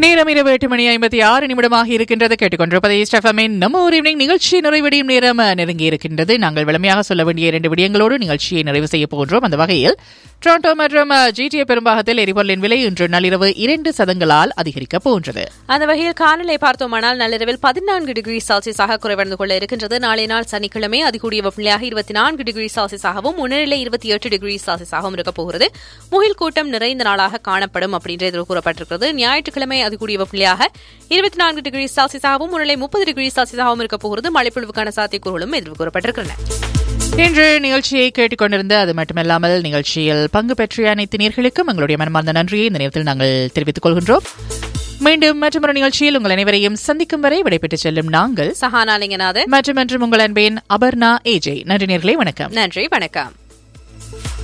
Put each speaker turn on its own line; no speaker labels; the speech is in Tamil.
நேரம் இரவு எட்டு மணி ஐம்பத்தி ஆறு நிமிடமாக இருக்கின்றது கேட்டுக்கொண்டிருப்பதை ஸ்டெஃபமின் நம்ம ஒரு ஈவினிங் நிகழ்ச்சி நிறைவடையும் நேரம் நெருங்கி இருக்கின்றது நாங்கள் வலிமையாக சொல்ல வேண்டிய இரண்டு விடயங்களோடு நிகழ்ச்சியை நிறைவு செய்ய போகின்றோம் அந்த வகையில் டொரண்டோ மற்றும் ஜிடிஏ பெரும்பாகத்தில் எரிபொருளின் விலை இன்று நள்ளிரவு இரண்டு சதங்களால் அதிகரிக்கப் போகின்றது
அந்த வகையில் காலநிலை பார்த்தோமானால் நள்ளிரவில் பதினான்கு டிகிரி செல்சியஸாக குறைவடைந்து கொள்ள இருக்கின்றது நாளை நாள் சனிக்கிழமை அதிகூடிய வெப்பநிலையாக இருபத்தி நான்கு டிகிரி செல்சியஸாகவும் முன்னிலை இருபத்தி எட்டு டிகிரி செல்சியஸாகவும் இருக்க போகிறது முகில் கூட்டம் நிறைந்த நாளாக காணப்படும் அப்படின்றது கூறப்பட்டிருக்கிறது ஞாயிற்றுக்கிழமை அதிகூடிய வெப்பநிலையாக இருபத்தி நான்கு டிகிரி செல்சியஸாகவும் முன்னிலை முப்பது டிகிரி செல்சியஸாகவும் இருக்க போகிறது மழைப்பொழிவுக்கான சாத்தியக்கூறுகளும் எதிர்வு கூறப்பட்டிருக்கின்றன
இன்று நிகழ்ச்சியை கேட்டுக்கொண்டிருந்த அது மட்டுமல்லாமல் நிகழ்ச்சியில் பங்கு பெற்ற அனைத்து நேர்களுக்கும் எங்களுடைய மனமார்ந்த நன்றியை இந்த நேரத்தில் நாங்கள் தெரிவித்துக் கொள்கின்றோம் மீண்டும் மற்றொரு நிகழ்ச்சியில் உங்கள் அனைவரையும் சந்திக்கும் வரை விடைபெற்றுச் செல்லும் நாங்கள்
சஹானா லிங்கநாதன்
மற்றும் மற்றும் உங்கள் அன்பின் அபர்ணா ஏஜே நன்றி நேர்களே வணக்கம்
நன்றி வணக்கம்